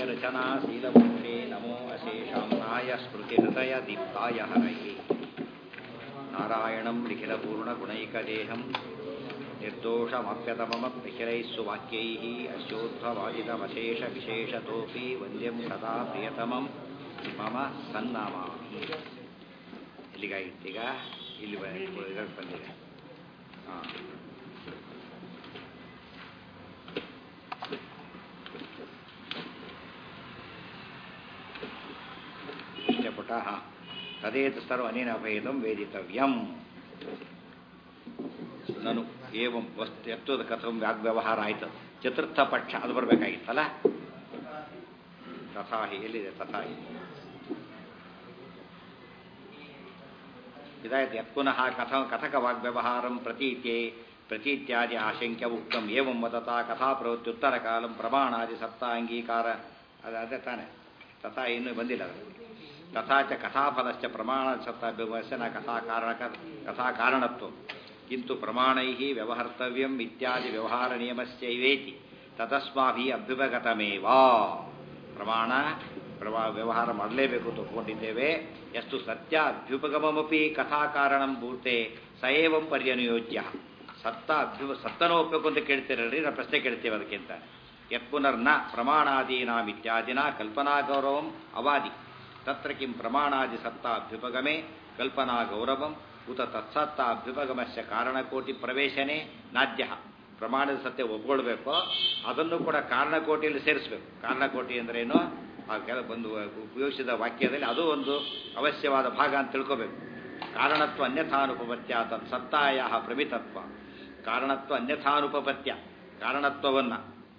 रचनाशीलपुरुषे नमो अशेषाम्नाय स्मृतिहृदयदीप्ताय हरये नारायणं निखिलपूर्णगुणैकदेहं निर्दोषमप्यतममप्निखिलैः सुवाक्यैः अस्योद्भवादितमशेषविशेषतोऽपि वन्द्यं सदा ಪ್ರಿಯತಮಂ ಮಮ ಸನ್ನಾಮಾಮಿ ಇಲ್ಲಿಗಾಗಿತ್ತೀಗ ಇಲ್ಲಿ ಬ- ಇದಕ್ಕೆ ಬಂದಿದೆ ಹಾಂ ಪುಟ ಹಾಂ ತದೇತು ಸರ್ವ ಅನೇನ ಭೇದಂ ವೇದಿತವ್ಯಂ ನಾನು ಏವಂ ವಸ್ತು ಎತ್ತೋದ ಕಥಂ ವ್ಯಾಗ್ವ್ಯವಹಾರ ಆಯ್ತು ಚತುರ್ಥ ಪಕ್ಷ ಅದು ಬರಬೇಕಾಗಿತ್ತಲ್ಲ ತಥಾಹಿ ಎಲ್ಲಿದೆ ತಥಾಹಿ ಇದಾಯ್ತು ಯತ್ ಪುನಃ ಕಥ ಕಥಕ ವಾಗ್ವ್ಯವಹಾರಂ ಪ್ರತೀತ್ಯೆ ಪ್ರತೀತ್ಯಾದಿ ಆಶಂಕ್ಯ ಉಕ್ತಂ ಏವಂ ವದತ ಕಥಾ ಪ್ರವೃತ್ತ್ಯುತ್ತರ ಕಾಲಂ ಪ್ರಮಾಣಾದಿ ಸಪ್ತ ಅಂಗೀಕಾರ ಅದು ಅದೇ ತಾನೆ ತಥಾ ಇನ್ನೂ ಬಂದಿಲ್ಲ ಅದು ತಥಾ ಚ ಕಥಾಫಲಶ್ಚ ಪ್ರಮಾಣ ಸಪ್ತಾಭ್ಯುಮಸ್ಯ ನ ಕಥಾ ಕಾರಣಕ ಕಥಾ ಕಾರಣತ್ವ ಕಿಂತು ಪ್ರಮಾಣೈಃ ವ್ಯವಹರ್ತವ್ಯಂ ಇತ್ಯಾದಿ ವ್ಯವಹಾರ ನಿಯಮಸ್ಯೈವೇತಿ ತತಸ್ಮಾಭಿ ಅಭ್ಯುಪಗತಮೇವ ಪ್ರಮಾಣ ಪ್ರವಾ ವ್ಯವಹಾರ ಮಾಡಲೇಬೇಕು ಅಂತ ಒಪ್ಕೊಂಡಿದ್ದೇವೆ ಎಷ್ಟು ಸತ್ಯ ಅಭ್ಯುಪಗಮಮಪಿ ಕಥಾ ಕಾರಣಂ ಭೂತೆ ಸ ಏವಂ ಪರ್ಯನುಯೋಜ್ಯ ಸತ್ತ ಅಭ್ಯು ಸತ್ತನೂ ಒಪ್ಪಬೇಕು ಅಂತ ಕೇಳ್ತೀರಲ್ರಿ ನಾವು ಪ್ರಶ್ನೆ ಕೇಳ್ತೇವೆ ಅದಕ್ಕಿಂತ ಯತ್ ಪುನರ್ನ ಪ್ರಮಾಣಾದೀನಾಂ ಇತ್ಯಾದಿನ ಕಲ್ಪನಾ ಗೌರವಂ ಅವಾದಿ ತತ್ರ ಕಿಂ ಪ್ರಮಾಣಾದಿ ಸತ್ತ ಅಭ್ಯುಪಗಮೆ ಕಲ್ಪನಾ ಗೌರವಂ ಉತ ತತ್ಸತ್ತ ಅಭ್ಯುಪಗಮಸ್ಯ ಕಾರಣಕೋಟಿ ಪ್ರವೇಶನೇ ನಾದ್ಯ ಪ್ರಮಾಣದ ಸತ್ಯ ಒಪ್ಕೊಳ್ಬೇಕು ಅದನ್ನು ಕೂಡ ಕಾರಣಕೋಟಿಯಲ್ಲಿ ಸೇರಿಸಬೇಕು ಕಾರಣಕೋಟಿ ಅಂದ್ರೇನು ಆ ಕೆಲ ಒಂದು ಉಪಯೋಗಿಸಿದ ವಾಕ್ಯದಲ್ಲಿ ಅದು ಒಂದು ಅವಶ್ಯವಾದ ಭಾಗ ಅಂತ ತಿಳ್ಕೋಬೇಕು ಕಾರಣತ್ವ ಅನ್ಯಥಾನುಪಪತ್ಯ ತತ್ ಸತ್ತಾಯ ಪ್ರಮಿತತ್ವ ಕಾರಣತ್ವ ಅನ್ಯಥಾನುಪಪತ್ಯ ಕಾರಣತ್ವವನ್ನು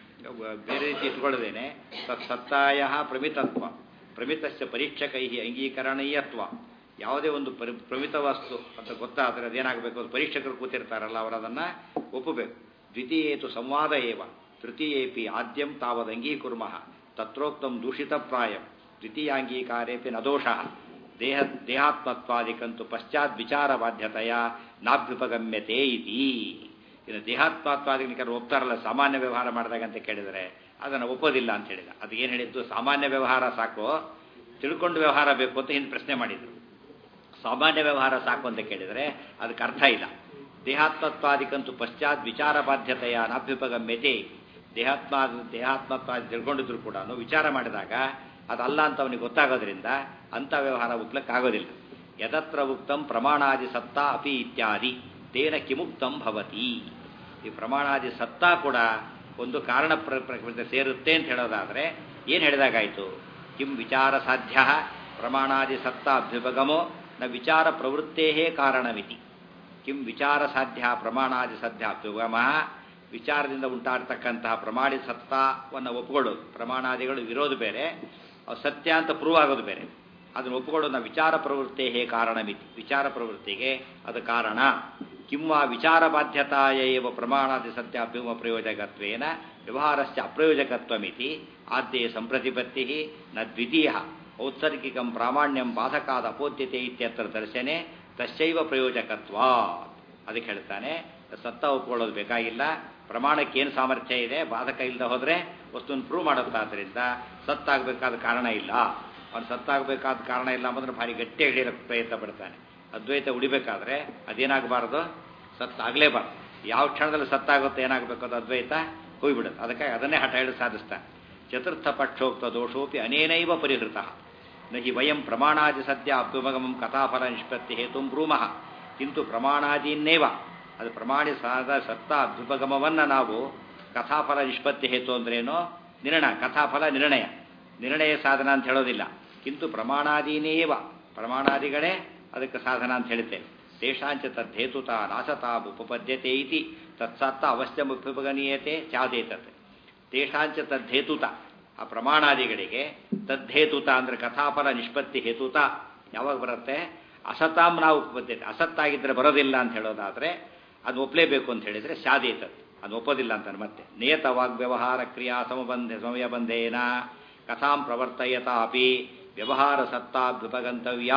ಬೇರೆ ರೀತಿ ಇಟ್ಕೊಳ್ಳದೇನೆ ತತ್ ಸತ್ತಾಯ ಪ್ರಮಿತತ್ವ ಪ್ರಮಿತಸ್ಯ ಪರೀಕ್ಷಕೈ ಅಂಗೀಕರಣೀಯತ್ವ ಯಾವುದೇ ಒಂದು ಪರಿ ಪ್ರಮಿತ ವಸ್ತು ಅಂತ ಗೊತ್ತಾದರೆ ಅದೇನಾಗಬೇಕು ಅದು ಪರೀಕ್ಷಕರು ಕೂತಿರ್ತಾರಲ್ಲ ಅವರು ಅದನ್ನು ಒಪ್ಪಬೇಕು ದ್ವಿತೀಯೇತು ಸಂವಾದ ಏವ ತೃತೀಯೇಪಿ ಆದ್ಯಂ ತಾವದ್ ಅಂಗೀಕುರ್ಮಃ ತತ್ರೋಕ್ತಂ ದೂಷಿತಪ್ರಾಯಂ ದ್ವಿತೀಯಾಂಗೀಕಾರೇಪಿ ನ ದೋಷಃ ದೇಹ ದೇಹಾತ್ಮತ್ವಾದಿಕಂತು ಪಶ್ಚಾತ್ ವಿಚಾರ ಬಾಧ್ಯತೆಯ ನಾಭ್ಯುಪಗಮ್ಯತೆ ಇತಿ ಇನ್ನು ದೇಹಾತ್ಮತ್ವಾದಿಕರು ಒಪ್ತಾರಲ್ಲ ಸಾಮಾನ್ಯ ವ್ಯವಹಾರ ಮಾಡಿದಾಗ ಅಂತ ಕೇಳಿದರೆ ಅದನ್ನು ಒಪ್ಪೋದಿಲ್ಲ ಅಂತ ಹೇಳಿದ ಅದು ಏನು ಹೇಳಿದ್ದು ಸಾಮಾನ್ಯ ವ್ಯವಹಾರ ಸಾಕು ತಿಳ್ಕೊಂಡು ವ್ಯವಹಾರ ಬೇಕು ಅಂತ ಹಿಂದೆ ಪ್ರಶ್ನೆ ಮಾಡಿದರು ಸಾಮಾನ್ಯ ವ್ಯವಹಾರ ಸಾಕು ಅಂತ ಕೇಳಿದರೆ ಅದಕ್ಕೆ ಅರ್ಥ ಇಲ್ಲ ದೇಹಾತ್ಮತ್ವಾದಿಕಂತೂ ಪಶ್ಚಾತ್ ವಿಚಾರ ಬಾಧ್ಯತೆಯ ನಾಭ್ಯುಪಗಮ್ಯತೆ ದೇಹಾತ್ಮ ದೇಹಾತ್ಮತ್ವಾದಿ ತಿಳ್ಕೊಂಡಿದ್ರು ಕೂಡ ವಿಚಾರ ಮಾಡಿದಾಗ ಅದಲ್ಲ ಅಂತ ಅವನಿಗೆ ಗೊತ್ತಾಗೋದ್ರಿಂದ ಅಂಥ ವ್ಯವಹಾರ ಒಪ್ಲಕ್ಕಾಗೋದಿಲ್ಲ ಯದತ್ರ ಉಕ್ತಂ ಪ್ರಮಾಣಾದಿ ಸತ್ತ ಅಪಿ ಇತ್ಯಾದಿ ತೇನ ಕಿಮುಕ್ತಂ ಭವತಿ ಈ ಪ್ರಮಾಣಾದಿ ಸತ್ತ ಕೂಡ ಒಂದು ಕಾರಣ ಪ್ರ ಪ್ರಕೃತಿ ಸೇರುತ್ತೆ ಅಂತ ಹೇಳೋದಾದರೆ ಏನು ಹೇಳಿದಾಗಾಯಿತು ಕಿಂ ವಿಚಾರ ಸಾಧ್ಯ ಪ್ರಮಾಣಾದಿ ಸತ್ತ ಅಭ್ಯುಪಗಮೋ ನ ವಿಚಾರ ಪ್ರವೃತ್ತೇ ಕಾರಣಮಿತಿ ಕಿಂ ವಿಚಾರ ಸಾಧ್ಯ ಪ್ರಮಾಣಾದಿ ಸದ್ಯ ಅಭ್ಯುಗಮ ವಿಚಾರದಿಂದ ಉಂಟಾಡ್ತಕ್ಕಂತಹ ಪ್ರಮಾಣಿ ಸತ್ತವನ್ನು ಒಪ್ಕೊಳ್ಳೋದು ಪ್ರಮಾಣಾದಿಗಳು ಇರೋದು ಬೇರೆ ಅವು ಸತ್ಯ ಅಂತ ಪ್ರೂವ್ ಆಗೋದು ಬೇರೆ ಅದನ್ನು ಒಪ್ಕೊಳ್ಳೋದು ನಾವು ವಿಚಾರ ಪ್ರವೃತ್ತೇ ಕಾರಣಮಿತಿ ವಿಚಾರ ಪ್ರವೃತ್ತಿಗೆ ಅದು ಕಾರಣ ಕಿಂವಾ ವಿಚಾರ ಬಾಧ್ಯತಾಯ ಏವ ಪ್ರಮಾಣಾದಿ ಸತ್ಯ ಅಭ್ಯುಮ ಪ್ರಯೋಜಕತ್ವೇನ ವ್ಯವಹಾರಸ್ಯ ಅಪ್ರಯೋಜಕತ್ವಮಿತಿ ಆದ್ಯೇ ಸಂಪ್ರತಿಪತ್ತಿ ನ ದ್ವಿತೀಯ ಔತ್ಸರ್ಗಿಕಂ ಪ್ರಾಮಾಣ್ಯಂ ಬಾಧಕಾದ ಅಪೋದ್ಯತೆ ಇತ್ಯತ್ರ ದರ್ಶನೆ ತಸ್ಯೈವ ಪ್ರಯೋಜಕತ್ವ ಅದಕ್ಕೆ ಹೇಳ್ತಾನೆ ಸತ್ತ ಒಪ್ಕೊಳ್ಳೋದು ಬೇಕಾಗಿಲ್ಲ ಪ್ರಮಾಣಕ್ಕೆ ಏನು ಸಾಮರ್ಥ್ಯ ಇದೆ ಬಾಧಕ ಇಲ್ಲದೆ ಹೋದರೆ ವಸ್ತುವನ್ನು ಪ್ರೂವ್ ಮಾಡುತ್ತಾದ್ರಿಂದ ಸತ್ತಾಗಬೇಕಾದ ಕಾರಣ ಇಲ್ಲ ಅವನು ಸತ್ತಾಗಬೇಕಾದ ಕಾರಣ ಇಲ್ಲ ಅಂದ್ರೆ ಭಾರಿ ಗಟ್ಟಿಯಾಗಿ ಹಿಡಿಯೋಕ್ಕೆ ಪ್ರಯತ್ನ ಪಡ್ತಾನೆ ಅದ್ವೈತ ಉಳಿಬೇಕಾದ್ರೆ ಅದೇನಾಗಬಾರ್ದು ಸತ್ತಾಗಲೇಬಾರ್ದು ಯಾವ ಕ್ಷಣದಲ್ಲಿ ಸತ್ತಾಗುತ್ತೆ ಏನಾಗಬೇಕು ಅದು ಅದ್ವೈತ ಹೋಗ್ಬಿಡುತ್ತೆ ಅದಕ್ಕಾಗಿ ಅದನ್ನೇ ಹಠ ಹಿಡಿದು ಸಾಧಿಸ್ತಾನೆ ಚತುರ್ಥ ಪಕ್ಷೋಕ್ತ ದೋಷೋಪಿ ಅನೇನೈವ ಪರಿಹೃತ ನಹಿ ವಯಂ ಪ್ರಮಾಣಾದಿ ಸದ್ಯ ಅಭ್ಯುಮಗಮಂ ಕಥಾಫಲ ನಿಷ್ಪತ್ತಿ ಹೇತು ಬ್ರೂಮಃ ಕಿಂತು ಪ್ರಮಾಣಾದೀನ್ನೇವ ಅದು ಪ್ರಮಾಣಿ ಸಾಧ ಸತ್ತ ಅಭ್ಯುಪಗಮವನ್ನು ನಾವು ಕಥಾಫಲ ನಿಷ್ಪತ್ತಿ ಹೇತು ಅಂದ್ರೇನು ನಿರ್ಣಯ ಕಥಾಫಲ ನಿರ್ಣಯ ನಿರ್ಣಯ ಸಾಧನ ಅಂತ ಹೇಳೋದಿಲ್ಲ ಕಿಂತು ಪ್ರಮಾಣಾದೀನೇವ ಪ್ರಮಾಣಾದಿಗಳೇ ಅದಕ್ಕೆ ಸಾಧನ ಅಂತ ಹೇಳ್ತೇವೆ ತೇಷಾಂಚ ತದ್ದೇತುತ ನಾಸತಾ ಉಪಪದ್ಯತೆ ಇತಿ ತತ್ಸತ್ತ ಅವಶ್ಯಮುಪಗನೀಯತೆ ಚಾದೇತತೆ ತೇಷಾಂಚ ತದ್ದೇತುತ ಆ ಪ್ರಮಾಣಾದಿಗಳಿಗೆ ತದ್ದೇತುತ ಅಂದರೆ ಕಥಾಫಲ ನಿಷ್ಪತ್ತಿ ಹೇತುತ ಯಾವಾಗ ಬರುತ್ತೆ ಅಸತಾಂ ನಾವು ಉಪಪದ್ಯತೆ ಅಸತ್ತಾಗಿದ್ದರೆ ಬರೋದಿಲ್ಲ ಅಂತ ಹೇಳೋದಾದರೆ ಅದು ಒಪ್ಪಲೇಬೇಕು ಅಂತ ಹೇಳಿದರೆ ಶಾದೇತತ್ ಅದು ಒಪ್ಪೋದಿಲ್ಲ ಅಂತಾನೆ ಮತ್ತೆ ನಿಯತವಾಗ್ ವ್ಯವಹಾರ ಕ್ರಿಯಾ ಸಮಬಂಧ ಸಮಯಬಂಧೇನ ಕಥಾಂ ಪ್ರವರ್ತಯತ ಅಪಿ ವ್ಯವಹಾರ ಸತ್ತಾಭ್ಯುಪಗಂತವ್ಯ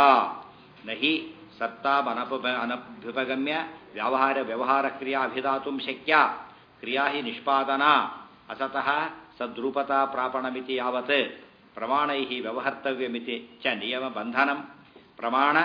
ನಹಿ ಸತ್ತಾಮನಪುಪ ಅನಭ್ಯುಪಗಮ್ಯ ವ್ಯವಹಾರ ವ್ಯವಹಾರ ಕ್ರಿಯಾ ಅಭಿಧಾತು ಶಕ್ಯ ಕ್ರಿಯಾ ಹಿ ನಿಷ್ಪಾದನಾ ಅಸತಃ ಸದ್ರೂಪತಾ ಪ್ರಾಪಣಮಿತಿ ಯಾವತ್ ಪ್ರಮಾಣೈ ವ್ಯವಹರ್ತವ್ಯಮಿತಿ ಚ ನಿಯಮ ಬಂಧನಂ ಪ್ರಮಾಣ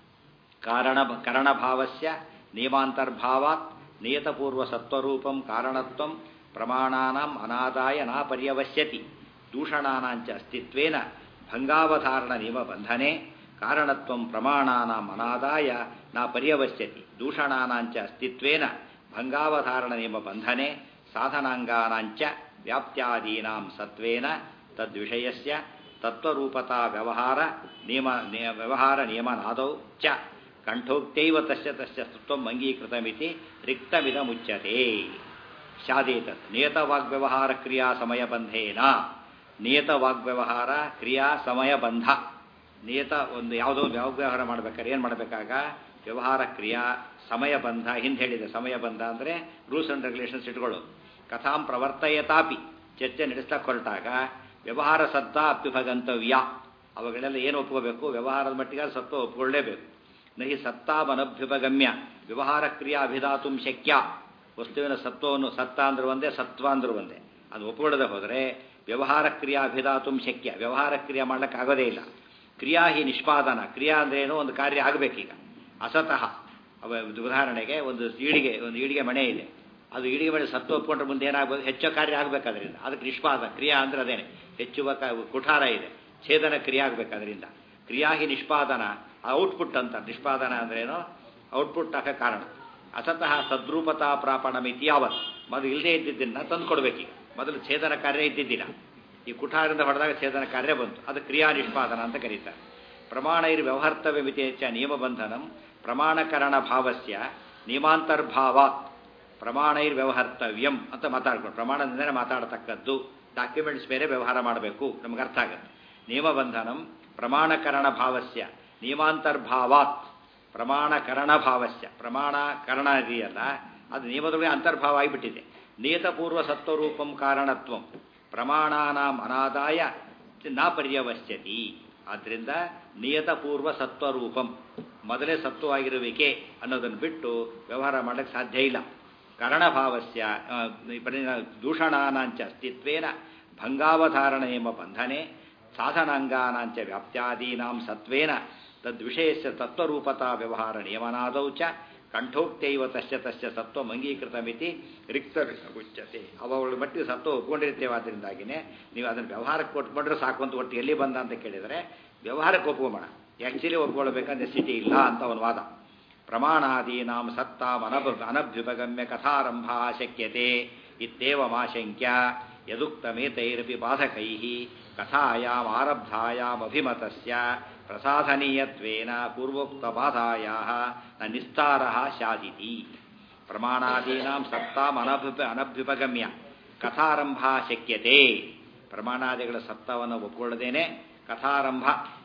ಕಾರಣ ಕರಣಭಾವಸ್ಯ ನಿಯಮಾಂತರ್ಭಾವಾತ್ ನಿಯತಪೂರ್ವಸತ್ವರೂಪಂ ಕಾರಣತ್ವಂ ಪ್ರಮಾಣಾನಾಂ ಅನಾದಾಯ ನ ಪರ್ಯವಶ್ಯತಿ ದೂಷಣಾನಾಂಚ ಅಸ್ತಿತ್ವೇನ ಭಂಗಾವಧಾರಣ ನಿಯಮಬಂಧನೆ ಕಾರಣತ್ವಂ ಪ್ರಮಾಣಾನಾಂ ಅನಾದಾಯ ನ ಪರ್ಯವಶ್ಯತಿ ದೂಷಣಾನಾಂಚ ಅಸ್ತಿತ್ವೇನ ಭಂಗಾವಧಾರಣ ನಿಯಮಬಂಧನೆ ಸಾಧನಾಂಗಾನಾಂಚ ವ್ಯಾಪ್ತ್ಯಾದೀನಾಂ ಸತ್ವೇನ ತದ್ವಿಷಯಸ್ಯ ತತ್ವರೂಪತಾ ವ್ಯವಹಾರ ನಿಯಮ ವ್ಯವಹಾರ ನಿಯಮನಾದೌ ಚ ಕಂಠೋಕ್ತೈವ ತಸ್ಯ ತಸ್ಯ ತತ್ವಂ ಅಂಗೀಕೃತಮಿತಿ ರಿಕ್ತಮಿದಮುಚ್ಯತೆ ಸ್ಯಾದೇತತ್ ನಿಯತವಾಗ್ವ್ಯವಹಾರ ಕ್ರಿಯಾ ಸಮಯಬಂಧೇನ ನಿಯತ ವಾಗ್ವ್ಯವಹಾರ ಕ್ರಿಯಾ ಸಮಯಬಂಧ ನಿಯತ ಒಂದು ಯಾವುದೋ ವ್ಯವಹಾರ ಮಾಡ್ಬೇಕಾದ್ರೆ ಏನು ಮಾಡಬೇಕಾಗ ವ್ಯವಹಾರ ಕ್ರಿಯಾ ಸಮಯಬಂಧ ಹಿಂದೆ ಹೇಳಿದೆ ಸಮಯಬಂಧ ಅಂದರೆ ರೂಲ್ಸ್ ಆ್ಯಂಡ್ ರೆಗ್ಯುಲೇಷನ್ಸ್ ಇಟ್ಕೊಳ್ಳೋದು ಕಥಾಂ ಪ್ರವರ್ತಯತಾಪಿ ಚರ್ಚೆ ನಡೆಸ್ತಾ ಹೊರಟಾಗ ವ್ಯವಹಾರ ಸತ್ತ ಅಪ್ಯುಭಗಂತವ್ಯ ಅವುಗಳೆಲ್ಲ ಏನು ಒಪ್ಕೋಬೇಕು ವ್ಯವಹಾರದ ಮಟ್ಟಿಗೆ ಸತ್ವ ಒಪ್ಕೊಳ್ಳೇಬೇಕು ನಹಿ ಸತ್ತಾಮನಭ್ಯುಪಗಮ್ಯ ವ್ಯವಹಾರ ಕ್ರಿಯಾ ಅಭಿಧಾತುಂ ಶಕ್ಯ ವಸ್ತುವಿನ ಸತ್ವವನ್ನು ಸತ್ತ ಅಂದ್ರೆ ಒಂದೇ ಸತ್ವ ಅಂದ್ರೆ ಒಂದೇ ಅದು ಒಪ್ಕೊಳ್ಳದೆ ಹೋದರೆ ವ್ಯವಹಾರ ಕ್ರಿಯಾ ಅಭಿಧಾತುಂ ಶಕ್ಯ ವ್ಯವಹಾರ ಕ್ರಿಯೆ ಆಗೋದೇ ಇಲ್ಲ ಕ್ರಿಯಾ ಹಿ ನಿಷ್ಪಾದನ ಕ್ರಿಯಾ ಅಂದ್ರೆ ಏನೋ ಒಂದು ಕಾರ್ಯ ಆಗಬೇಕೀಗ ಅಸತಃ ಅವ ಉದಾಹರಣೆಗೆ ಒಂದು ಈಡಿಗೆ ಒಂದು ಈಡಿಗೆ ಮನೆ ಇದೆ ಅದು ಈಡಿಗೆ ಮನೆ ಸತ್ತು ಒಪ್ಕೊಂಡ್ರೆ ಮುಂದೆ ಏನಾಗ್ಬೋದು ಹೆಚ್ಚು ಕಾರ್ಯ ಆಗಬೇಕು ಅದರಿಂದ ಅದಕ್ಕೆ ನಿಷ್ಪಾದನ ಕ್ರಿಯಾ ಅಂದ್ರೆ ಅದೇನೆ ಹೆಚ್ಚುವ ಕುಠಾರ ಇದೆ ಛೇದನ ಕ್ರಿಯೆ ಆಗಬೇಕು ಅದರಿಂದ ಕ್ರಿಯಾ ಹಿ ನಿಷ್ಪಾದನ ಔಟ್ಪುಟ್ ಅಂತ ನಿಷ್ಪಾದನ ಅಂದ್ರೇನು ಔಟ್ಪುಟ್ ಆಗ ಕಾರಣ ಅಸತಃ ಸದ್ರೂಪತಾ ಪ್ರಾಪಣಮಿತಿ ಯಾವತ್ ಮೊದಲು ಇಲ್ಲದೇ ಇದ್ದಿದ್ದನ್ನ ತಂದು ಕೊಡ್ಬೇಕೀಗ ಮೊದಲು ಛೇದನ ಕಾರ್ಯ ಇದ್ದಿದ್ದಿಲ್ಲ ಈ ಕುಠಾರದಿಂದ ಹೊಡೆದಾಗ ಛೇದನ ಕಾರ್ಯ ಬಂತು ಅದು ಕ್ರಿಯಾ ನಿಷ್ಪಾದನ ಅಂತ ಕರೀತಾರೆ ಪ್ರಮಾಣ ಇರು ವ್ಯವಹರ್ತವ್ಯ ಮಿತಿಯ ನಿಯಮಬಂಧನಂ ಪ್ರಮಾಣಕರಣ ಭಾವಸ್ಯ ನಿಯಮಾಂತರ್ಭಾವಾತ್ ಪ್ರಮಾಣ ಇರ್ ವ್ಯವಹರ್ತವ್ಯಂ ಅಂತ ಮಾತಾಡ್ಕೊಂಡು ಪ್ರಮಾಣದಿಂದಲೇ ಮಾತಾಡತಕ್ಕದ್ದು ಡಾಕ್ಯುಮೆಂಟ್ಸ್ ಬೇರೆ ವ್ಯವಹಾರ ಮಾಡಬೇಕು ನಮ್ಗೆ ಅರ್ಥ ಆಗುತ್ತೆ ನಿಯಮಬಂಧನಂ ಪ್ರಮಾಣಕರಣ ಭಾವಸ್ಯ ನಿಯಮಾಂತರ್ಭಾವಾತ್ ಪ್ರಮಾಣಕರಣ ಭಾವಸ್ಯ ಪ್ರಮಾಣಕರಣ ಇದೆಯಲ್ಲ ಅದು ನಿಯಮದೊಳಗೆ ಅಂತರ್ಭಾವ ಆಗಿಬಿಟ್ಟಿದೆ ನಿಯತಪೂರ್ವ ಸತ್ವರೂಪಂ ಕಾರಣತ್ವಂ ಪ್ರಮಾಣಾನಾಂ ಅನಾದಾಯ ನ ಪರ್ಯವಶ್ಯತಿ ಆದ್ದರಿಂದ ನಿಯತಪೂರ್ವ ಸತ್ವರೂಪಂ ಮೊದಲೇ ಸತ್ವವಾಗಿರುವಿಕೆ ಅನ್ನೋದನ್ನು ಬಿಟ್ಟು ವ್ಯವಹಾರ ಮಾಡಕ್ಕೆ ಸಾಧ್ಯ ಇಲ್ಲ ಕರಣಭಾವಸ್ಯ ದೂಷಣಾನಾಂಚ ಅಸ್ತಿತ್ವೇನ ಭಂಗಾವಧಾರಣ ಎಂಬ ಬಂಧನೆ ಸಾಧನಾಂಗಾನಾಂಚ ವ್ಯಾಪ್ತ್ಯಾದೀನಾಂ ಸತ್ವೇನ ತದ್ವಿಷಯಸ್ಯ ತತ್ವರೂಪತಾ ವ್ಯವಹಾರ ನಿಯಮನಾದೌ ಚ ಕಂಠೋಕ್ತೈವ ತಸ್ಯ ತಸ್ಯ ಸತ್ವ ಅಂಗೀಕೃತಮಿತಿ ರಿಕ್ತ ಉಚ್ಯತೆ ಅವಳ ಮಟ್ಟಿಗೆ ಸತ್ವ ಒಪ್ಕೊಂಡಿರ್ತೇವೆ ಅದರಿಂದಾಗಿನೇ ನೀವು ಅದನ್ನು ವ್ಯವಹಾರಕ್ಕೆ ಕೊಟ್ಕೊಂಡ್ರೆ ಸಾಕು ಅಂತ ಒಟ್ಟು ಎಲ್ಲಿ ಬಂದ ಅಂತ ಕೇಳಿದರೆ ವ್ಯವಹಾರಕ್ಕೆ ಒಪ್ಕೊಂಬೋಣ ಆ್ಯಕ್ಚುಲಿ ಒಪ್ಕೊಳ್ಬೇಕಂದ್ರೆ ಸ್ಥಿತಿ ಇಲ್ಲ ಅಂತ ಅವನ ವಾದ ಪ್ರಮಾಣಾದೀನಾಂ ಸತ್ತಾಂ ಅನಭ ಅನಭ್ಯುಪಗಮ್ಯ ಕಥಾರಂಭ ಶಕ್ಯತೆ ಇತ್ಯೇವಮಾಶಂಕ್ಯ ಯದುಕ್ತಮೇತೈರಪಿ ಬಾಧಕೈ ಕಥಾಯಾಮ್ ಆರಬ್ಧಾಯಾಮ್ ಅಭಿಮತಸ್ಯ ಪ್ರಸಾಧನೀಯತ್ವೇನ ಪೂರ್ವೋಕ್ತ ಬಾಧಾಯಾ ನ ನಿಸ್ತಾರ ಸ್ಯಾದಿತಿ ಪ್ರಮಾಣಾದೀನಾಂ ಸತ್ತಾಂ ಅನಭ್ಯುಪ ಅನಭ್ಯುಪಗಮ್ಯ ಕಥಾರಂಭ ಶಕ್ಯತೆ ಪ್ರಮಾಣಾದಿಗಳ ಸತ್ತವನ್ನು ಒಪ್ಕೊಳ್ಳದೇನೆ ಕಥಾರಂಭ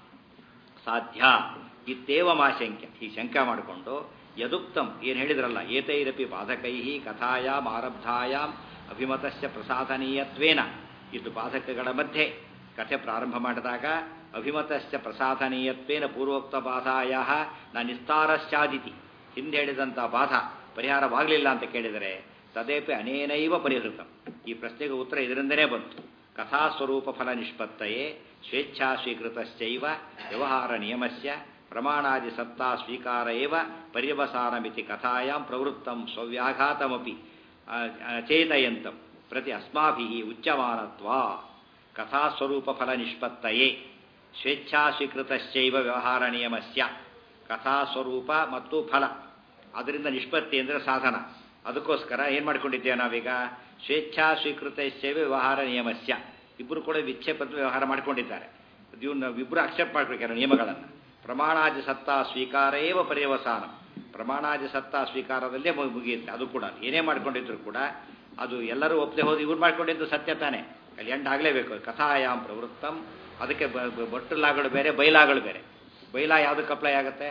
ಸಾಧ್ಯ ಇತ್ತೇವ ಮಾಶಂಕ್ಯ ಈ ಶಂಕ ಮಾಡಿಕೊಂಡು ಯದುಕ್ತಂ ಏನು ಹೇಳಿದ್ರಲ್ಲ ಏತೈರಪಿ ಬಾಧಕೈ ಕಥಾಯಾಮ್ ಆರಬ್ಧಾಯಾಮ್ ಅಭಿಮತಸ್ಯ ಪ್ರಸಾಧನೀಯತ್ವೇನ ಇದು ಬಾಧಕಗಳ ಮಧ್ಯೆ ಕಥೆ ಪ್ರಾರಂಭ ಮಾಡಿದಾಗ ಅಭಿಮತಸ್ಯ ಪ್ರಸಾಧನೀಯತ್ವೇನ ಪೂರ್ವೋಕ್ತ ಬಾಧಾಯ ನ ನಿಸ್ತಾರಶ್ಚಾದಿತಿ ಹಿಂದೆ ಹೇಳಿದಂಥ ಬಾಧ ಪರಿಹಾರವಾಗಲಿಲ್ಲ ಅಂತ ಕೇಳಿದರೆ ತದೇಪಿ ಅನೇನೈವ ಪರಿಹೃತ ಈ ಪ್ರಶ್ನೆಗೆ ಉತ್ತರ ಇದರಿಂದನೇ ಬಂತು ಕಥಾಸ್ವರೂಪ ಫಲ ನಿಷ್ಪತ್ತಯೇ ಸ್ವೇಚ್ಛಾ ಸ್ವೀಕೃತಶ್ಚೈವ ವ್ಯವಹಾರ ನಿಯಮಸ್ಯ ಪ್ರಮಾಣಾದಿ ಸತ್ತಾ ಸ್ವೀಕಾರ ಏವ ಪರ್ಯವಸಾನಮಿತಿ ಕಥಾಯಾಂ ಪ್ರವೃತ್ತಂ ಸ್ವವ್ಯಾಘಾತಮಪಿ ಚೇತಯಂತಂ ಪ್ರತಿ ಅಸ್ಮಾಭಿ ಉಚ್ಯಮಾನತ್ವ ಕಥಾಸ್ವರೂಪ ಫಲ ನಿಷ್ಪತ್ತಯೇ ಸ್ವೇಚ್ಛಾ ಸ್ವೀಕೃತಶ್ಚೈವ ವ್ಯವಹಾರ ನಿಯಮಸ್ಯ ಕಥಾಸ್ವರೂಪ ಮತ್ತು ಫಲ ಅದರಿಂದ ನಿಷ್ಪತ್ತಿ ಅಂದರೆ ಸಾಧನ ಅದಕ್ಕೋಸ್ಕರ ಏನು ಮಾಡ್ಕೊಂಡಿದ್ದೇವೆ ನಾವೀಗ ಸ್ವೇಚ್ಛಾ ಸ್ವೀಕೃತಶ್ಚೈವ ವ್ಯವಹಾರ ನಿಯಮಸ್ಯ ಇಬ್ಬರು ಕೂಡ ವಿಚ್ಛೇಪ ವ್ಯವಹಾರ ಮಾಡ್ಕೊಂಡಿದ್ದಾರೆ ಇವನ್ನ ಇಬ್ಬರು ಅಕ್ಸೆಪ್ಟ್ ಮಾಡಬೇಕಾರೆ ನಿಯಮಗಳನ್ನು ಪ್ರಮಾಣಾದಿ ಸತ್ತಾ ಸ್ವೀಕಾರ ಏವ ಪರ್ಯವಸಾನ ಪ್ರಮಾಣಾದಿ ಸತ್ತಾ ಸ್ವೀಕಾರದಲ್ಲೇ ಮುಗಿಯುತ್ತೆ ಅದು ಕೂಡ ಏನೇ ಮಾಡ್ಕೊಂಡಿದ್ರು ಕೂಡ ಅದು ಎಲ್ಲರೂ ಒಪ್ಪದೆ ಹೋದು ಇವ್ರು ಮಾಡ್ಕೊಂಡಿದ್ದು ಸತ್ಯ ತಾನೇ ಅಲ್ಲಿ ಎಂಡ್ ಆಗಲೇಬೇಕು ಕಥಾಯಾಮ್ ಪ್ರವೃತ್ತಂ ಅದಕ್ಕೆ ಬಟ್ಟಲಾಗಳು ಬೇರೆ ಬೈಲಾಗಳು ಬೇರೆ ಬೈಲಾ ಯಾವುದಕ್ಕೆ ಅಪ್ಲೈ ಆಗುತ್ತೆ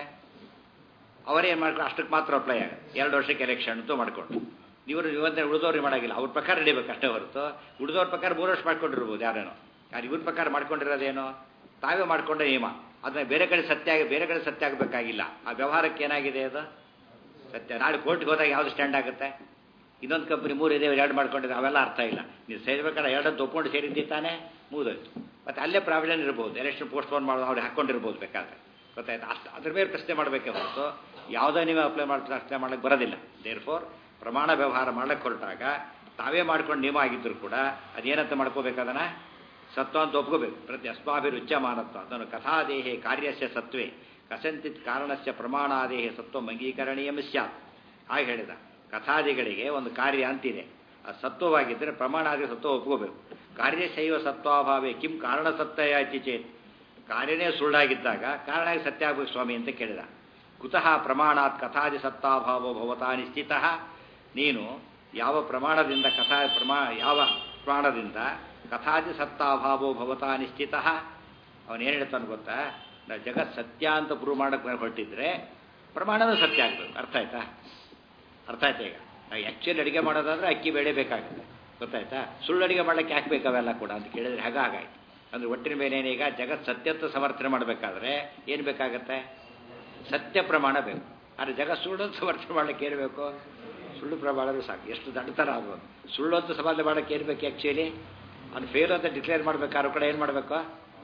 ಅವರೇನು ಮಾಡ್ಕೊಂಡು ಅಷ್ಟಕ್ಕೆ ಮಾತ್ರ ಅಪ್ಲೈ ಆಗುತ್ತೆ ಎರಡು ವರ್ಷಕ್ಕೆ ಎಲೆಕ್ಷನ್ ಅಂತೂ ಮಾಡ್ಕೊಂಡು ಇವರು ಇವತ್ತೇ ಉಳಿದವ್ರಿಗೆ ಮಾಡೋಂಗಿಲ್ಲ ಅವ್ರ ಪ್ರಕಾರ ನಡಿಬೇಕು ಅಷ್ಟೇ ಹೊರತು ಉಳಿದವ್ರ ಪ್ರಕಾರ ಮೂರು ವರ್ಷ ಮಾಡ್ಕೊಂಡಿರ್ಬೋದು ಯಾರೇನೋ ಯಾರು ಇವ್ರ ಪ್ರಕಾರ ಮಾಡ್ಕೊಂಡಿರೋದೇನೋ ತಾವೇ ಮಾಡ್ಕೊಂಡೆ ನಿಯಮ ಅದನ್ನ ಬೇರೆ ಕಡೆ ಸತ್ಯ ಆಗಿ ಬೇರೆ ಕಡೆ ಸತ್ಯ ಆಗಬೇಕಾಗಿಲ್ಲ ಆ ವ್ಯವಹಾರಕ್ಕೆ ಏನಾಗಿದೆ ಅದು ಸತ್ಯ ನಾಳೆ ಕೋರ್ಟ್ಗೆ ಹೋದಾಗ ಯಾವುದು ಸ್ಟ್ಯಾಂಡ್ ಆಗುತ್ತೆ ಇನ್ನೊಂದು ಕಂಪ್ನಿ ಮೂರು ಇದೆ ಎರಡು ಮಾಡ್ಕೊಂಡಿದ್ರೆ ಅವೆಲ್ಲ ಅರ್ಥ ಇಲ್ಲ ನೀವು ಸೇರ್ಬೇಕಾದ್ರೆ ಎರಡನ್ನು ಒಪ್ಕೊಂಡು ಸೇರಿದ್ದಿ ತಾನೇ ಮುಗಿದೋಯ್ತು ಮತ್ತು ಅಲ್ಲೇ ಪ್ರಾವಿಷನ್ ಇರ್ಬೋದು ಎಲೆಕ್ಷನ್ ಪೋಸ್ಟ್ಪೋನ್ ಮಾಡೋದು ಅವ್ರು ಹಾಕ್ಕೊಂಡಿರ್ಬೋದು ಬೇಕಾದ್ರೆ ಗೊತ್ತಾಯ್ತು ಅಷ್ಟು ಅದ್ರ ಮೇಲೆ ಪ್ರಶ್ನೆ ಮಾಡಬೇಕೆ ಹೊರತು ಯಾವುದೇ ನೀವು ಅಪ್ಲೈ ಮಾಡಿ ಪ್ರಶ್ನೆ ಮಾಡಕ್ಕೆ ಬರೋದಿಲ್ಲ ದೇರ್ ಫೋರ್ ಪ್ರಮಾಣ ವ್ಯವಹಾರ ಮಾಡಕ್ಕೆ ಹೊರಟಾಗ ತಾವೇ ಮಾಡ್ಕೊಂಡು ನಿಯಮ ಆಗಿದ್ದರೂ ಕೂಡ ಅದೇನಂತ ಮಾಡ್ಕೋಬೇಕದನ್ನ ಸತ್ವ ಅಂತ ಒಪ್ಕೋಬೇಕು ಪ್ರತಿ ಅಸ್ಮಾಭಿರುಚ್ಯಮಾನತ್ವ ಅದನ್ನು ಕಥಾದೇಹೆ ಕಾರ್ಯಸ್ಯ ಸತ್ವೇ ಕಸಂಚಿತ್ ಕಾರಣಸ್ಯ ಪ್ರಮಾಣಾದೇಹೆ ಸತ್ವ ಅಂಗೀಕರಣೀಯಂ ಸ್ಯಾತ್ ಹಾಗೆ ಹೇಳಿದ ಕಥಾದಿಗಳಿಗೆ ಒಂದು ಕಾರ್ಯ ಅಂತಿದೆ ಅದು ಸತ್ವವಾಗಿದ್ದರೆ ಪ್ರಮಾಣಾದಿ ಸತ್ವ ಒಪ್ಕೋಬೇಕು ಕಾರ್ಯಶೈವ ಸತ್ವಾಭಾವೇ ಕಿಂ ಕಾರಣ ಸತ್ಯ ಚೇತ್ ಕಾರ್ಯನೇ ಸುಳ್ಳಾಗಿದ್ದಾಗ ಕಾರಣ ಸತ್ಯ ಆಗಬೇಕು ಸ್ವಾಮಿ ಅಂತ ಕೇಳಿದ ಕುತಃ ಪ್ರಮಾಣಾತ್ ಕಥಾದಿ ಸತ್ತಾಭಾವೋ ಭವತಾ ನಿಶ್ಚಿತ ನೀನು ಯಾವ ಪ್ರಮಾಣದಿಂದ ಕಥಾ ಪ್ರಮಾ ಯಾವ ಪ್ರಮಾಣದಿಂದ ಕಥಾದಿ ಸತ್ತಾಭಾವೋ ಭವತಾ ನಿಶ್ಚಿತ ಅವನೇನು ಹೇಳ್ತಾನೆ ಗೊತ್ತಾ ನಾ ಜಗತ್ ಸತ್ಯ ಅಂತ ಪ್ರೂವ್ ಮಾಡಕ್ಕೆ ಹೊರಟಿದ್ರೆ ಪ್ರಮಾಣನೂ ಸತ್ಯ ಆಗಬೇಕು ಅರ್ಥ ಆಯ್ತಾ ಅರ್ಥ ಆಯ್ತಾ ಈಗ ನಾವು ಆ್ಯಕ್ಚುಲಿ ಅಡುಗೆ ಮಾಡೋದಾದ್ರೆ ಅಕ್ಕಿ ಬೇಳೆ ಬೇಕಾಗುತ್ತೆ ಗೊತ್ತಾಯ್ತಾ ಸುಳ್ಳು ಅಡುಗೆ ಮಾಡಲಿಕ್ಕೆ ಯಾಕೆ ಬೇಕಾವೆಲ್ಲ ಕೂಡ ಅಂತ ಕೇಳಿದ್ರೆ ಹಾಗೆ ಹಾಗಾಯ್ತು ಅಂದರೆ ಒಟ್ಟಿನ ಮೇಲೆ ಏನೀಗ ಜಗತ್ ಸತ್ಯತ್ವ ಸಮರ್ಥನೆ ಮಾಡಬೇಕಾದ್ರೆ ಏನು ಬೇಕಾಗತ್ತೆ ಸತ್ಯ ಪ್ರಮಾಣ ಬೇಕು ಆದರೆ ಜಗತ್ ಸುಳ್ಳು ಸಮರ್ಥನೆ ಮಾಡಲಿಕ್ಕೆ ಏನು ಬೇಕು ಸುಳ್ಳು ಪ್ರಮಾಣವೂ ಸಾಕು ಎಷ್ಟು ದಡ್ಡತರ ಆಗ್ಬೋದು ಸುಳ್ಳು ಅಂತ ಸಮಾಧಾನ ಮಾಡೋಕ್ಕೆ ಏನು ಬೇಕು ಆ್ಯಕ್ಚುಲಿ ಅವ್ನು ಫೇಲ್ ಅಂತ ಡಿಕ್ಲೇರ್ ಮಾಡ್ಬೇಕಾದ್ರೂ ಕೂಡ ಏನು ಮಾಡಬೇಕು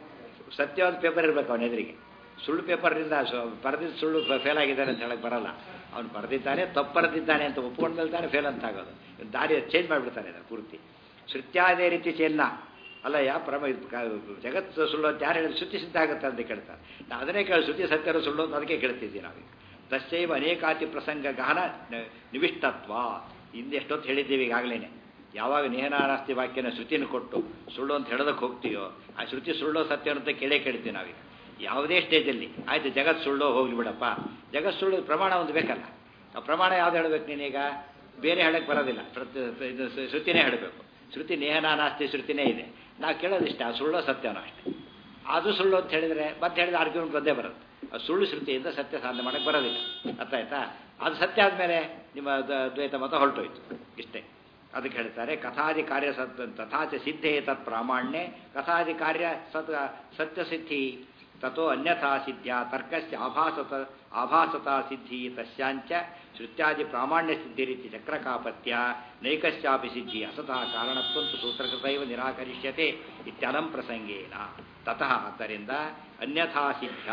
ಸತ್ಯವಾದ ಪೇಪರ್ ಇರಬೇಕು ಅವನ ಎದುರಿಗೆ ಸುಳ್ಳು ಪೇಪರ್ನಿಂದ ಬರೆದಿದ್ದು ಸುಳ್ಳು ಫೇಲ್ ಆಗಿದ್ದಾನೆ ಅಂತ ಹೇಳಕ್ಕೆ ಬರಲ್ಲ ಅವ್ನು ಬರೆದಿದ್ದಾನೆ ತಪ್ಪು ಬರೆದಿದ್ದಾನೆ ಅಂತ ಒಪ್ಕೊಂಡು ಮೇಲ್ತಾನೆ ಫೇಲ್ ಅಂತ ಆಗೋದು ದಾರಿ ಚೇಂಜ್ ಮಾಡಿಬಿಡ್ತಾನೆ ಅದನ್ನು ಪೂರ್ತಿ ಶ್ರುತ್ಯಾದೇ ರೀತಿ ಚೆನ್ನ ಅಲ್ಲ ಯಾ ಪ್ರಮ ಜಗತ್ತು ಸುಳ್ಳು ಅಂತ ಯಾರು ಹೇಳಿದ್ರು ಶ್ರುತಿ ಸಿದ್ಧ ಆಗುತ್ತೆ ಅಂತ ಕೇಳ್ತಾರೆ ನಾವು ಅದನ್ನೇ ಕೇಳಿ ಶ್ರುತಿ ಸತ್ಯರ ಸುಳ್ಳು ಅಂತ ಅದಕ್ಕೆ ಕೇಳ್ತಿದ್ದೀವಿ ನಾವೀಗ ತಸ್ಸೈವ ಅನೇಕಾತಿ ಪ್ರಸಂಗ ಗಹನ ನಿವಿಷ್ಟತ್ವ ಹಿಂದೆ ಎಷ್ಟೊತ್ತು ಹೇಳಿದ್ದೀವಿ ಈಗಾಗಲೇ ಯಾವಾಗ ನೇಹನಾನಾಸ್ತಿ ವಾಕ್ಯನ ಶ್ರುತಿನ ಕೊಟ್ಟು ಸುಳ್ಳು ಅಂತ ಹೇಳೋದಕ್ಕೆ ಹೋಗ್ತೀಯೋ ಆ ಶ್ರುತಿ ಸುಳ್ಳು ಸತ್ಯ ಅಂತ ಕೇಳೇ ಕೇಳ್ತೀವಿ ನಾವೀಗ ಯಾವುದೇ ಸ್ಟೇಜಲ್ಲಿ ಆಯ್ತು ಜಗತ್ ಸುಳ್ಳು ಹೋಗ್ಲಿ ಬಿಡಪ್ಪ ಜಗತ್ ಸುಳ್ಳು ಪ್ರಮಾಣ ಒಂದು ಬೇಕಲ್ಲ ಆ ಪ್ರಮಾಣ ಯಾವ್ದು ಹೇಳಬೇಕು ನೀನೀಗ ಬೇರೆ ಹೇಳಕ್ಕೆ ಬರೋದಿಲ್ಲ ಪ್ರತಿ ಇದು ಶ್ರುತಿನೇ ಹೇಳಬೇಕು ಶ್ರುತಿ ನೇಹನಾನಾಸ್ತಿ ಶ್ರುತಿನೇ ಇದೆ ನಾವು ಕೇಳೋದಿಷ್ಟ ಆ ಸುಳ್ಳು ಸತ್ಯನೋ ಅಷ್ಟೇ ಅದು ಸುಳ್ಳು ಅಂತ ಹೇಳಿದರೆ ಮತ್ತೆ ಹೇಳಿದ ಆರ್ಗ್ಯುಮೆಂಟ್ ಬಂದೇ ಬರುತ್ತೆ ಅದು ಸುಳ್ಳು ಶ್ರುತಿಯಿಂದ ಸತ್ಯ ಸಾಧನೆ ಮಾಡೋಕ್ಕೆ ಬರೋದಿಲ್ಲ ಅರ್ಥ ಆಯ್ತಾ ಅದು ಸತ್ಯ ಆದಮೇಲೆ ನಿಮ್ಮ ದ್ವೈತ ಮತ ಹೊರಟೋಯ್ತು ಇಷ್ಟೇ ಅದಕ್ಕೆ ಹೇಳ್ತಾರೆ ಕಥಾದಿ ಕಾರ್ಯ ಸತ್ ತಥಾಚ ಸಿದ್ಧೇ ತತ್ ಪ್ರಾಮಾಣ್ಯೆ ಕಥಾದಿ ಕಾರ್ಯ ಸತ್ ಸತ್ಯಸಿದ್ಧಿ ತಥೋ ಅನ್ಯಥಾ ಸಿದ್ಧ್ಯ ತರ್ಕಸ್ಯ ಆಭಾಸತ ಆಭಾಸತಾ ಸಿದ್ಧಿ ತಸ್ಯಾಂಚ ಶ್ರುತ್ಯಾದಿ ಪ್ರಾಮಾಣ್ಯ ಸಿದ್ಧಿ ರೀತಿ ಚಕ್ರಕಾಪತ್ಯ ನೈಕಸ್ಯಾಪಿ ಸಿದ್ಧಿ ಅಸತಃ ಕಾರಣತ್ವಂತು ಸೂತ್ರಕೃತೈವ ನಿರಾಕರಿಷ್ಯತೆ ಇತ್ಯಲಂ ಪ್ರಸಂಗೇನ ತತಃ ಆದ್ದರಿಂದ ಅನ್ಯಥಾ ಸಿದ್ಧ್ಯ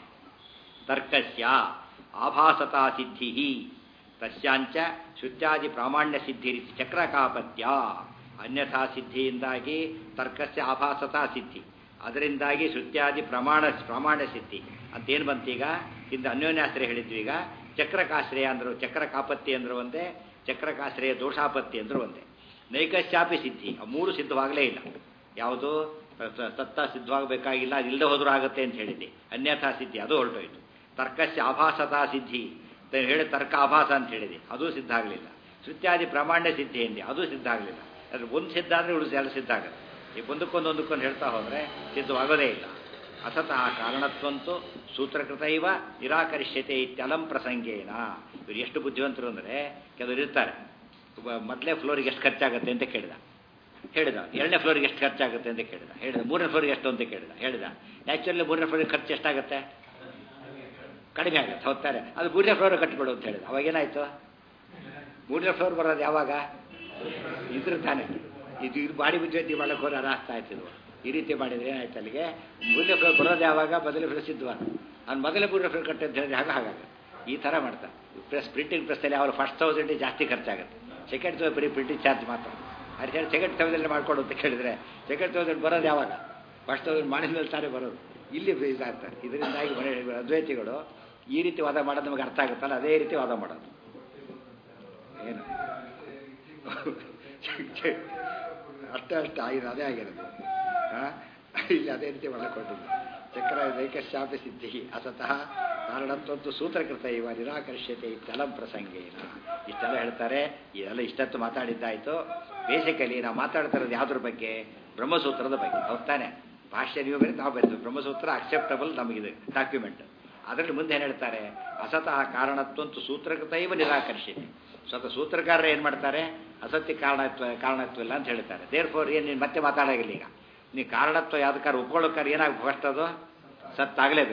ತರ್ಕಸ್ಯ ಆಭಾಸತಾ ಸಿದ್ಧಿ ತಸ್ಯಾಂಚ ಶ್ರುತ್ಯಾದಿ ಪ್ರಾಮಾಣ್ಯ ಸಿದ್ಧಿ ರೀತಿ ಚಕ್ರಕಾಪತ್ಯ ಅನ್ಯಥಾ ಸಿದ್ಧಿಯಿಂದಾಗಿ ತರ್ಕಸ್ಯ ಆಭಾಸತಾ ಸಿದ್ಧಿ ಅದರಿಂದಾಗಿ ಶ್ರುತ್ಯಾದಿ ಪ್ರಮಾಣ ಪ್ರಾಮಾಣ್ಯ ಸಿದ್ಧಿ ಅಂತೇನು ಬಂತೀಗ ಇಂದು ಅನ್ಯೋನ್ಯಾಶ್ರಯ ಹೇಳಿದ್ವಿ ಈಗ ಚಕ್ರಕಾಶ್ರಯ ಅಂದರು ಚಕ್ರಕಾಪತ್ತಿ ಅಂದರು ಒಂದೇ ಚಕ್ರಕಾಶ್ರಯ ದೋಷಾಪತ್ತಿ ಅಂದರು ಒಂದೇ ನೈಕಶ್ಯಾಪಿ ಸಿದ್ಧಿ ಆ ಮೂರು ಸಿದ್ಧವಾಗಲೇ ಇಲ್ಲ ಯಾವುದು ತತ್ತ ಸಿದ್ಧವಾಗಬೇಕಾಗಿಲ್ಲ ಅದು ಇಲ್ಲದೆ ಹೋದ್ರೂ ಆಗುತ್ತೆ ಅಂತ ಹೇಳಿದ್ದೆ ಅನ್ಯಥಾ ಸಿದ್ಧಿ ಅದು ಹೊರಟೋಯ್ತು ತರ್ಕಸ್ಯ ಆಭಾಸತಾ ಸಿದ್ಧಿ ಹೇಳಿ ತರ್ಕ ಆಭಾಸ ಅಂತ ಹೇಳಿದೆ ಅದು ಸಿದ್ಧ ಆಗಲಿಲ್ಲ ಶ್ರುತ್ಯಾದಿ ಪ್ರಾಮಾಣ್ಯ ಸಿದ್ಧಿ ಎಂದೆ ಅದು ಸಿದ್ಧ ಆಗಲಿಲ್ಲ ಅದ್ರ ಒಂದು ಸಿದ್ಧ ಅಂದರೆ ಉಳಿದು ಎಲ್ಲ ಸಿದ್ಧ ಆಗುತ್ತೆ ಈ ಒಂದಕ್ಕೊಂದು ಒಂದಕ್ಕೊಂದು ಹೇಳ್ತಾ ಹೋದರೆ ಸಿದ್ಧವಾಗೋದೇ ಇಲ್ಲ ಅಸತಃ ಕಾರಣತ್ವಂತೂ ಸೂತ್ರಕೃತ ಇವ ನಿರಾಕರಿಷ್ಯತೆ ಇತ್ಯಲಂ ಪ್ರಸಂಗೇನ ಇವರು ಎಷ್ಟು ಬುದ್ಧಿವಂತರು ಅಂದರೆ ಕೆಲವರು ಇರ್ತಾರೆ ಮೊದಲೇ ಫ್ಲೋರಿಗೆ ಎಷ್ಟು ಖರ್ಚಾಗುತ್ತೆ ಅಂತ ಕೇಳಿದ ಹೇಳಿದ ಎರಡನೇ ಫ್ಲೋರಿಗೆ ಎಷ್ಟು ಖರ್ಚಾಗುತ್ತೆ ಅಂತ ಕೇಳಿದ ಹೇಳಿದ ಮೂರನೇ ಫ್ಲೋರಿಗೆ ಎಷ್ಟು ಅಂತ ಕೇಳಿದ ಹೇಳಿದ ನ್ಯಾಚುರಲಿ ಮೂರನೇ ಫ್ಲೋರಿಗೆ ಖರ್ಚು ಎಷ್ಟಾಗುತ್ತೆ ಕಡಿಮೆ ಆಗುತ್ತೆ ಹೋಗ್ತಾರೆ ಅದು ಮೂರನೇ ಫ್ಲೋರ್ ಕಟ್ಬಿಡು ಅಂತ ಹೇಳಿದ ಅವಾಗೇನಾಯ್ತು ಮೂರನೇ ಫ್ಲೋರ್ ಬರೋದು ಯಾವಾಗ ಇದ್ರ ತಾನೆ ಇದು ಇದು ಬಾಡಿ ಬುದ್ಧಿ ಮಾಡಕ್ಕೆ ಹೋದ್ರೆ ಅದು ಆಗ್ತಾ ಇರ್ತಿದ್ವು ಈ ರೀತಿ ಮಾಡಿದ್ರೆ ಏನಾಯ್ತು ಅಲ್ಲಿಗೆ ಮೂರನೇ ಫ್ಲೋರ್ ಬರೋದು ಯಾವಾಗ ಮೊದಲನೇ ಫ್ಲೋರ್ ಸಿದ್ಧವಾದ ಅವ್ನು ಮೊದಲೇ ಮೂರನೇ ಫ್ಲೋರ್ ಕಟ್ಟೆ ಅಂತ ಹೇಳಿದ್ರೆ ಹಾಗೆ ಹಾಗಾಗುತ್ತೆ ಈ ಥರ ಮಾಡ್ತಾರೆ ಪ್ರೆಸ್ ಪ್ರಿಂಟಿಂಗ್ ಪ್ರೆಸ್ಸಲ್ಲಿ ಅವ್ರು ಫಸ್ಟ್ ತೌಸಂಡ್ ಜಾಸ್ತಿ ಖರ್ಚಾಗುತ್ತೆ ಸೆಕೆಂಡ್ ತೌಸಂಡ್ ಬರೀ ಪ್ರಿಂಟಿಂಗ್ ಚಾರ್ಜ್ ಮಾತ್ರ ಅದು ಹೇಳಿ ಸೆಕೆಂಡ್ ತೌಸಂಡ್ ಮಾಡ್ಕೊಡು ಅಂತ ಕೇಳಿದ್ರೆ ಸೆಕೆಂಡ್ ತೌಸಂಡ್ ಬರೋದು ಯಾವಾಗ ಫಸ್ಟ್ ತೌಸಂಡ್ ಮಾಡಿದ ಮೇಲೆ ತಾನೇ ಬರೋದು ಇಲ್ಲಿ ಇದಾಗ್ತಾರೆ ಇದರಿಂದಾಗಿ ಮನೆ ಅದ್ವೈತಿಗಳು ಈ ರೀತಿ ವಾದ ಮಾಡೋದು ನಮಗೆ ಅರ್ಥ ಆಗುತ್ತಲ್ಲ ಅದೇ ರೀತಿ ವಾದ ಮಾಡೋದು ಏನು ಅಷ್ಟೇ ಅಷ್ಟೇ ಆಗಿದೆ ಅದೇ ಆಗಿರೋದು ಇಲ್ಲಿ ಅದೇ ರೀತಿ ಒಳಕೊಟ್ಟಿದ್ದು ಚಕ್ರ ನೈಕಶ್ಯಾಪಿ ಸಿದ್ಧಿ ಅಸತಃ ಕಾರಣತ್ವಂತೂ ಸೂತ್ರಕೃತ ಇವ ನಿರಾಕರ್ಷ್ಯತೆ ಇತ್ತೆಲಂ ಪ್ರಸಂಗೇನ ಇಷ್ಟೆಲ್ಲ ಹೇಳ್ತಾರೆ ಇದೆಲ್ಲ ಇಷ್ಟತ್ತು ಮಾತಾಡಿದ್ದಾಯಿತು ಬೇಸಿಕಲಿ ನಾವು ಮಾತಾಡ್ತಾ ಇರೋದು ಯಾವುದ್ರ ಬಗ್ಗೆ ಬ್ರಹ್ಮಸೂತ್ರದ ಬಗ್ಗೆ ಹೋಗ್ತಾನೆ ಭಾಷ್ಯ ನೀವು ಬೇರೆ ನಾವು ಬರೀತೀವಿ ಬ್ರಹ್ಮಸೂತ್ರ ಅಕ್ಸೆಪ್ಟಬಲ್ ನಮಗಿದೆ ಡಾಕ್ಯುಮೆಂಟ್ ಅದರಲ್ಲಿ ಮುಂದೆ ಏನು ಹೇಳ್ತಾರೆ ಅಸತಃ ಕಾರಣತ್ವಂತೂ ಸೂತ್ರಕೃತ ಇವ ನಿರಾಕರ್ಷ್ಯತೆ ಸ್ವತಃ ಸೂತ್ರಕಾರರು ಏನು ಮಾಡ್ತಾರೆ ಅಸತ್ಯ ಕಾರಣತ್ವ ಕಾರಣತ್ವ ಇಲ್ಲ ಅಂತ ಹೇಳ್ತಾರೆ ದೇರ್ ಫೋರ್ ಏನು ನೀನು ಮತ್ತೆ ಮಾತಾಡೋಗಿಲ್ಲ ಈಗ ನೀವು ಕಾರಣತ್ವ ಯಾವ್ದಕ್ಕಾರ ಒಪ್ಕೊಳ್ಳೋಕ್ಕಾರ ಏನಾಗ ಫಸ್ಟ್ ಅದು ಸತ್ತಾಗಲೇಬೇಕು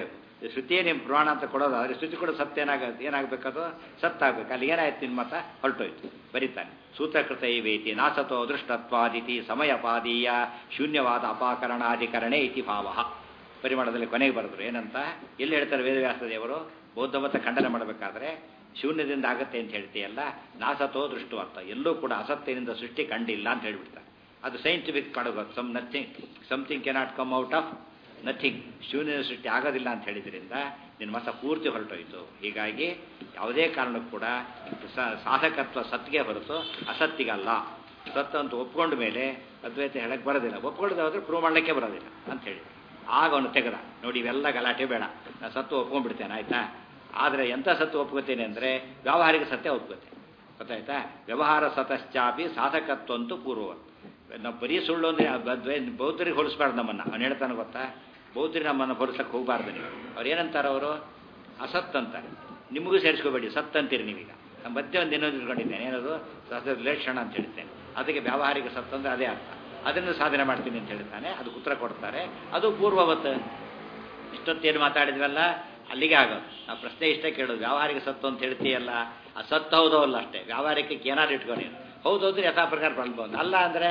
ಶ್ರುತಿಯೇ ನಿಮ್ಮ ಪ್ರಮಾಣ ಅಂತ ಕೊಡೋದು ಆದರೆ ಶ್ರುತಿ ಕೂಡ ಸತ್ಯ ಏನಾಗುತ್ತೆ ಏನಾಗಬೇಕದು ಸತ್ತಾಗಬೇಕು ಅಲ್ಲಿ ಏನಾಯ್ತು ನಿನ್ನ ಮತ ಹೊರಟೋಯ್ತು ಬರೀತಾನೆ ಸೂತ್ರಕೃತ ಇವೇತಿ ನಾಸತೋ ದೃಷ್ಟತ್ವಾದಿತಿ ಸಮಯಪಾದೀಯ ಶೂನ್ಯವಾದ ಅಪಾಕರಣಾಧಿಕರಣೆ ಇತಿ ಭಾವ ಪರಿಮಾಣದಲ್ಲಿ ಕೊನೆಗೆ ಬರೆದ್ರು ಏನಂತ ಎಲ್ಲಿ ಹೇಳ್ತಾರೆ ವೇದವ್ಯಾಸ ದೇವರು ಬೌದ್ಧ ಮತ ಖಂಡನೆ ಮಾಡಬೇಕಾದ್ರೆ ಶೂನ್ಯದಿಂದ ಆಗುತ್ತೆ ಅಂತ ಹೇಳ್ತೀಯಲ್ಲ ನಾಸತೋ ದೃಷ್ಟವರ್ಥ ಎಲ್ಲೂ ಕೂಡ ಅಸತ್ಯದಿಂದ ಸೃಷ್ಟಿ ಕಂಡಿಲ್ಲ ಅಂತ ಹೇಳ್ಬಿಡ್ತಾರೆ ಅದು ಸೈಂಟಿಫಿಕ್ ಮಾಡೋದು some nothing something cannot come out of nothing ಶೂನ್ಯದ ಸೃಷ್ಟಿ ಆಗೋದಿಲ್ಲ ಅಂತ ಹೇಳಿದ್ರಿಂದ ನಿನ್ನ ಮತ ಪೂರ್ತಿ ಹೊರಟೋಯ್ತು ಹೀಗಾಗಿ ಯಾವುದೇ ಕಾರಣಕ್ಕೂ ಕೂಡ ಸ- ಸಾಧಕತ್ವ ಸತ್ಗೆ ಹೊರತು ಅಸತ್ತಿಗಲ್ಲ ಸತ್ತು ಅಂತ ಒಪ್ಕೊಂಡ ಮೇಲೆ ಅದ್ವೈತ ಹೇಳಕ್ಕೆ ಬರೋದಿಲ್ಲ ಒಪ್ಕೊಳ್ಳದೆ ಹೋದ್ರೆ ಪ್ರೂವ್ ಮಾಡಲಿಕ್ಕೆ ಬರೋದಿಲ್ಲ ಅಂತ ಹೇಳಿ ಆಗ ಅವನು ತೆಗೆದ ನೋಡಿ ಇವೆಲ್ಲ ಗಲಾಟೆ ಬೇಡ ನಾನು ಸತ್ತು ಒಪ್ಕೊಂಡ್ಬಿಡ್ತೇನೆ ಆಯ್ತಾ ಆದರೆ ಎಂಥ ಸತ್ತು ಒಪ್ಕೋತೇನೆ ಅಂದರೆ ವ್ಯಾವಹಾರಿಕ ಸತ್ಯ ಒಪ್ಕೋತೇನೆ ಗೊತ್ತಾಯ್ತಾ ವ್ಯವಹಾರ ಸತಶ್ಚಾಪಿ ಸಾಧಕತ್ವಂತೂ ಪೂರ್ವ ನಾವು ಬರೀ ಸುಳ್ಳು ಅಂದರೆ ಅದ್ವೈ ಬೌದ್ಧರಿಗೆ ಹೋಲಿಸ್ಬಾರ್ದು ನಮ್ಮನ್ನು ಅವ್ನು ಹೇಳ್ತಾನೆ ಗೊತ್ತಾ ಬೌದ್ಧರಿಗೆ ನಮ್ಮನ್ನು ಹೋಲಿಸಕ್ಕೆ ಹೋಗಬಾರ್ದು ನೀವು ಅವ್ರು ಏನಂತಾರೆ ಅವರು ಅಸತ್ ಅಂತಾರೆ ನಿಮಗೂ ಸೇರಿಸ್ಕೋಬೇಡಿ ಸತ್ ಅಂತೀರಿ ನೀವೀಗ ನಾನು ಮತ್ತೆ ಒಂದು ಇನ್ನೊಂದು ಇಟ್ಕೊಂಡಿದ್ದೇನೆ ಏನದು ಸತ್ ರಿಲೇಷನ್ ಅಂತ ಹೇಳ್ತೇನೆ ಅದಕ್ಕೆ ವ್ಯಾವಹಾರಿಕ ಸತ್ ಅಂದರೆ ಅದೇ ಅರ್ಥ ಅದನ್ನು ಸಾಧನೆ ಮಾಡ್ತೀನಿ ಅಂತ ಹೇಳ್ತಾನೆ ಅದಕ್ಕೆ ಉತ್ತರ ಕೊಡ್ತಾರೆ ಅದು ಪೂರ್ವವತ್ ಇಷ್ಟೊತ್ತೇನು ಮಾತಾಡಿದ್ವಲ್ಲ ಅಲ್ಲಿಗೆ ಆಗೋದು ನಾವು ಪ್ರಶ್ನೆ ಇಷ್ಟೇ ಕೇಳೋದು ವ್ಯಾವಹಾರಿಕ ಸತ್ತು ಅಂತ ಹೇಳ್ತೀಯಲ್ಲ ಆ ಸತ್ತು ಹೌದೋ ಅಲ್ಲ ಅಷ್ಟೇ ವ್ಯಾವಹಾರಿಕಕ್ಕೆ ಏನಾದ್ರು ಇಟ್ಕೊಂಡು ಹೌದು ಅಂದ್ರೆ ಯಥಾ ಪ್ರಕಾರ ಬಂದು ಅಲ್ಲ ಅಂದರೆ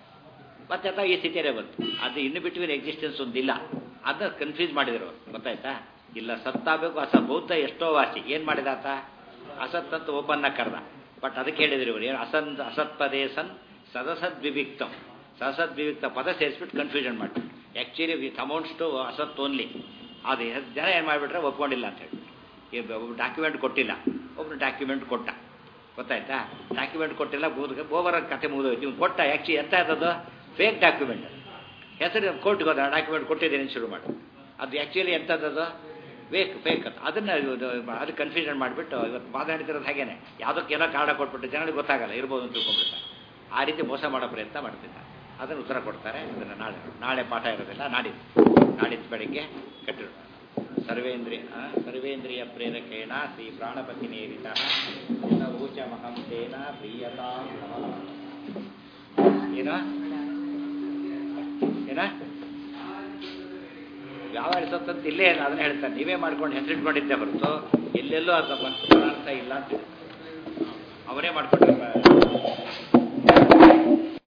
ಮತ್ತೆ ಅಥವಾ ಈ ಸ್ಥಿತಿಯೇ ಬಂತು ಅದು ಇನ್ನು ಬಿಟ್ವೀನ್ ಎಕ್ಸಿಸ್ಟೆನ್ಸ್ ಒಂದಿಲ್ಲ ಅದನ್ನ ಕನ್ಫ್ಯೂಸ್ ಮಾಡಿದ್ರು ಅವ್ರು. ಗೊತ್ತಾಯ್ತಾ ಇಲ್ಲ ಸತ್ತಾಗಬೇಕು ಅಸ ಬೌದ್ಧ ಎಷ್ಟೋ ವಾಸಿ ಏನು ಮಾಡಿದ ಆತ ಅಸತ್ ಅಂತ ಓಪನ್ನ ಕರೆದ ಬಟ್ ಅದಕ್ಕೆ ಹೇಳಿದ್ರು ಇವರು ಏನು ಅಸನ್ ಅಸತ್ಪದೇ ಸನ್ ಸದಸದ್ವಿವಿಕ್ತಂ ಸದಸದ್ವಿವಿಕ್ತ ಪದ ಸೇರಿಸ್ಬಿಟ್ಟು ಕನ್ಫ್ಯೂಷನ್ ಮಾಡಿ ಆ್ಯಕ್ಚುಲಿ ವಿತ್ ಅಮೌಂಟ್ಸ್ ಟು ಅಸತ್ ಓನ್ಲಿ ಅದು ಎಷ್ಟು ಜನ ಏನು ಮಾಡಿಬಿಟ್ರೆ ಒಪ್ಕೊಂಡಿಲ್ಲ ಅಂತ ಹೇಳಿ ಒಬ್ಬರು ಡಾಕ್ಯುಮೆಂಟ್ ಕೊಟ್ಟಿಲ್ಲ ಒಬ್ಬರು ಡಾಕ್ಯುಮೆಂಟ್ ಕೊಟ್ಟ ಗೊತ್ತಾಯ್ತಾ ಡಾಕ್ಯುಮೆಂಟ್ ಕೊಟ್ಟಿಲ್ಲ ಬೋಧ ಬೋವರ ಕತೆ ಮುಗಿದೋಯ್ತು ಇವ್ನು ಕೊಟ್ಟ ಆ್ಯಕ್ಚುಲಿ ಎಂತ ಅದು ಫೇಕ್ ಡಾಕ್ಯುಮೆಂಟ್ ಹೆಸರು ಕೋರ್ಟ್ಗೆ ಹೋದ ಡಾಕ್ಯುಮೆಂಟ್ ಕೊಟ್ಟಿದ್ದೀನಿ ಶುರು ಮಾಡಿ ಅದು ಆ್ಯಕ್ಚುಲಿ ಎಂಥದ್ದು ವೇಕ್ ಫೇಕ್ ಅಂತ ಅದನ್ನು ಅದು ಕನ್ಫ್ಯೂಷನ್ ಮಾಡಿಬಿಟ್ಟು ಇವತ್ತು ಮಾತಾಡ್ತಿರೋದು ಹಾಗೇನೆ ಯಾವುದಕ್ಕೆ ಏನೋ ಕಾರಣ ಕೊಟ್ಬಿಟ್ಟು ಜನಗಳಿಗೆ ಗೊತ್ತಾಗಲ್ಲ ಇರ್ಬೋದು ಅಂತ ತಿಳ್ಕೊಂಡ್ಬಿಡ್ತಾರೆ ಆ ರೀತಿ ಮೋಸ ಮಾಡೋ ಪ್ರಯತ್ನ ಮಾಡ್ತಿದ್ದಾರೆ ಅದನ್ನು ಉತ್ತರ ಕೊಡ್ತಾರೆ ಅದನ್ನು ನಾಳೆ ನಾಳೆ ಪಾಠ ಇರೋದಿಲ್ಲ ನಾಡಿದ್ದು ನಾಡಿದ್ದು ಬೆಳಿಗ್ಗೆ ಕಟ್ಟಿರು ಸರ್ವೇಂದ್ರಿಯ ಆ, ಸರ್ವೇಂದ್ರಿಯ ಪ್ರೇರಕೇಣ ಶ್ರೀ ಪ್ರಾಣಪತಿ ನೇರಿತ ಊಚ ಮಹಂಸೇನ ಪ್ರಿಯತಾ ಏನ ಏನ ಯಾವ ಸತ್ತಂತ ಇಲ್ಲೇ ಇಲ್ಲ ಅದನ್ನ ಹೇಳ್ತಾರೆ ನೀವೇ ಮಾಡ್ಕೊಂಡು ಹೆಸರಿಟ್ಕೊಂಡಿದ್ದೆ ಹೊರತು ಎಲ್ಲೆಲ್ಲೂ ಅದು ಪದಾರ್ಥ ಇಲ್ಲ ಅಂತ ಅವರೇ ಮಾಡ್ಕೊಂಡ್ರೆ